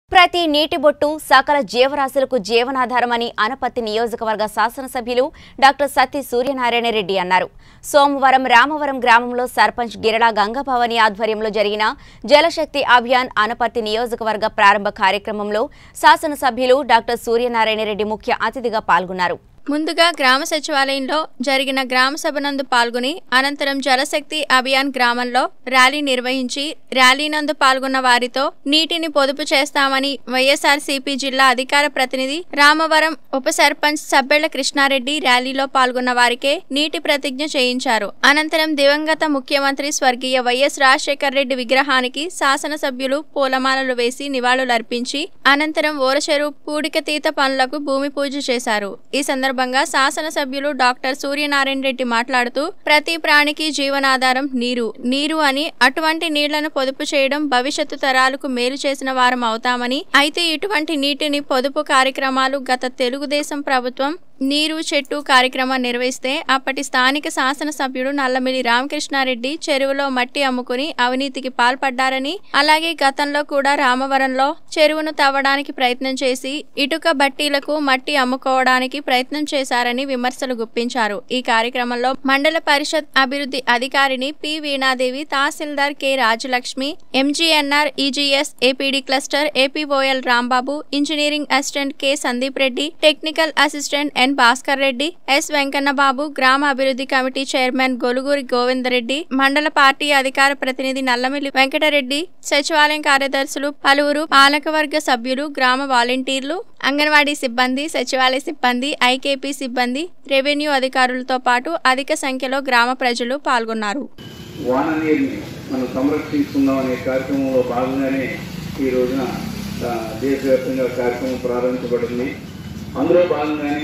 ప్రతి నీటి బొట్టు సకల జీవరాశులకు జీవనాధారమని అనపత్తి నియోజకవర్గ శాసనసభ్యులు డాక్టర్ సత్తి సూర్యనారాయణ రెడ్డి అన్నారు సోమవారం రామవరం గ్రామంలో సర్పంచ్ గిరళ గంగభవని ఆధ్వర్యంలో జరిగిన జలశక్తి అభియాన్ అనపత్తి నియోజకవర్గ ప్రారంభ కార్యక్రమంలో శాసనసభ్యులు డాక్టర్ సూర్యనారాయణ రెడ్డి ముఖ్య అతిథిగా పాల్గొన్నారు ముందుగా గ్రామ సచివాలయంలో జరిగిన గ్రామ సభ నందు పాల్గొని అనంతరం జలశక్తి అభియాన్ గ్రామంలో ర్యాలీ నిర్వహించి ర్యాలీ నందు పాల్గొన్న వారితో నీటిని పొదుపు చేస్తామని వైఎస్ఆర్సీపీ జిల్లా అధికార ప్రతినిధి రామవరం ఉప సర్పంచ్ సబ్బెళ్ల కృష్ణారెడ్డి ర్యాలీలో పాల్గొన్న వారికే నీటి ప్రతిజ్ఞ చేయించారు అనంతరం దివంగత ముఖ్యమంత్రి స్వర్గీయ వైఎస్ రాజశేఖర్ రెడ్డి విగ్రహానికి శాసనసభ్యులు పూలమాలలు వేసి నివాళులర్పించి అనంతరం ఓరచెరు పూడికతీత పనులకు భూమి పూజ చేశారు ఈ సందర్భంగా శాసనసభ్యులు డాక్టర్ సూర్యనారాయణ రెడ్డి మాట్లాడుతూ ప్రతి ప్రాణికి జీవనాధారం నీరు నీరు అని అటువంటి నీళ్లను పొదుపు చేయడం భవిష్యత్తు తరాలకు మేలు చేసిన వారం అవుతామని అయితే ఇటువంటి నీటిని పొదుపు కార్యక్రమాలు గత తెలుగుదేశం ప్రభుత్వం నీరు చెట్టు కార్యక్రమం నిర్వహిస్తే అప్పటి స్థానిక శాసనసభ్యుడు నల్లమిల్లి రామకృష్ణారెడ్డి చెరువులో మట్టి అమ్ముకుని అవినీతికి పాల్పడ్డారని అలాగే గతంలో కూడా రామవరంలో చెరువును తవ్వడానికి ప్రయత్నం చేసి ఇటుక బట్టీలకు మట్టి అమ్ముకోవడానికి ప్రయత్నం చేశారని విమర్శలు గుప్పించారు ఈ కార్యక్రమంలో మండల పరిషత్ అభివృద్ధి అధికారిని పి వీణాదేవి తహసీల్దార్ K Rajalakshmi MGNREGS APD cluster APO L Rambabu engineering assistant K Sandeep Reddy technical assistant N Bhaskar Reddy S Venkannababu గ్రామ అభివృద్ధి కమిటీ చైర్మన్ గొలుగూరి గోవిందరెడ్డి మండల పార్టీ అధికార ప్రతినిధి నల్లమిల్లి వెంకటరెడ్డి సచివాలయం కార్యదర్శులు పలువురు పాలకవర్గ సభ్యులు గ్రామ వాలంటీర్లు అంగన్వాడీ సిబ్బంది సచివాలయ సిబ్బంది ఐకేపీ సిబ్బంది రెవెన్యూ అధికారులతో పాటు అధిక సంఖ్యలో గ్రామ ప్రజలు పాల్గొన్నారు వాన నీరుని మనం సంరక్షించుకుందాం అనే కార్యక్రమంలో భాగంగానే ఈ రోజున ఆ, దేశవ్యాప్తంగా కార్యక్రమం ప్రారంభించబడింది అందులో భాగంగానే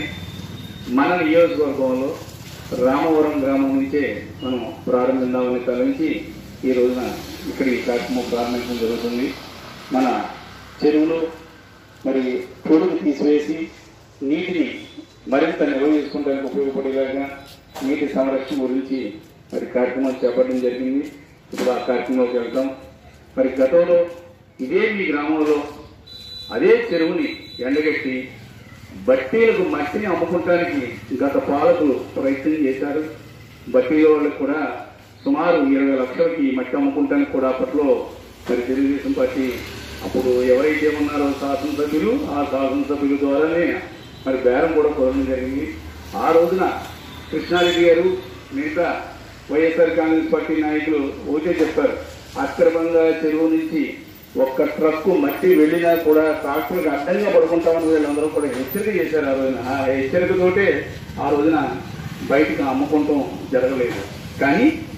మన నియోజకవర్గంలో రామవరం గ్రామం నుంచే మనం ప్రారంభిద్దామని తలంచి ఈ రోజున ఇక్కడ ఈ కార్యక్రమం ప్రారంభించడం జరుగుతుంది మన చెరువులో మరి పొడుగు తీసివేసి నీటిని మరింత నిల్వ చేసుకుంటానికి ఉపయోగపడేలాగా నీటి సంరక్షణ గురించి మరి కార్యక్రమం చేపట్టడం జరిగింది ఇప్పుడు ఆ కార్యక్రమంలోకి వెళ్తాం మరి గతంలో ఇదే మీ గ్రామంలో అదే చెరువుని ఎండగట్టి బట్టీలకు మట్టిని అమ్ముకోవడానికి గత పాలకులు ప్రయత్నం చేశారు బట్టీల వాళ్ళకు కూడా సుమారు ఇరవై లక్షలకి ఈ మట్టి అమ్ముకుంటానికి కూడా అప్పట్లో మరి తెలుగుదేశం పార్టీ అప్పుడు ఎవరైతే ఉన్నారో శాసనసభ్యులు ఆ శాసనసభ్యుల ద్వారానే మరి బేరం కూడా కుదరడం జరిగింది ఆ రోజున కృష్ణారెడ్డి గారు మిగతా వైఎస్ఆర్ కాంగ్రెస్ పార్టీ నాయకులు ఒకటే చెప్పారు అక్రమంగా చెరువు నుంచి ఒక్క ట్రక్కు మట్టి వెళ్ళినా కూడా ట్రాక్టర్కి అడ్డంగా పడుకుంటామని వీళ్ళందరూ కూడా హెచ్చరిక చేశారు ఆ రోజున ఆ హెచ్చరికతోటే ఆ రోజున బయటకు అమ్ముకుంటాం జరగలేదు కానీ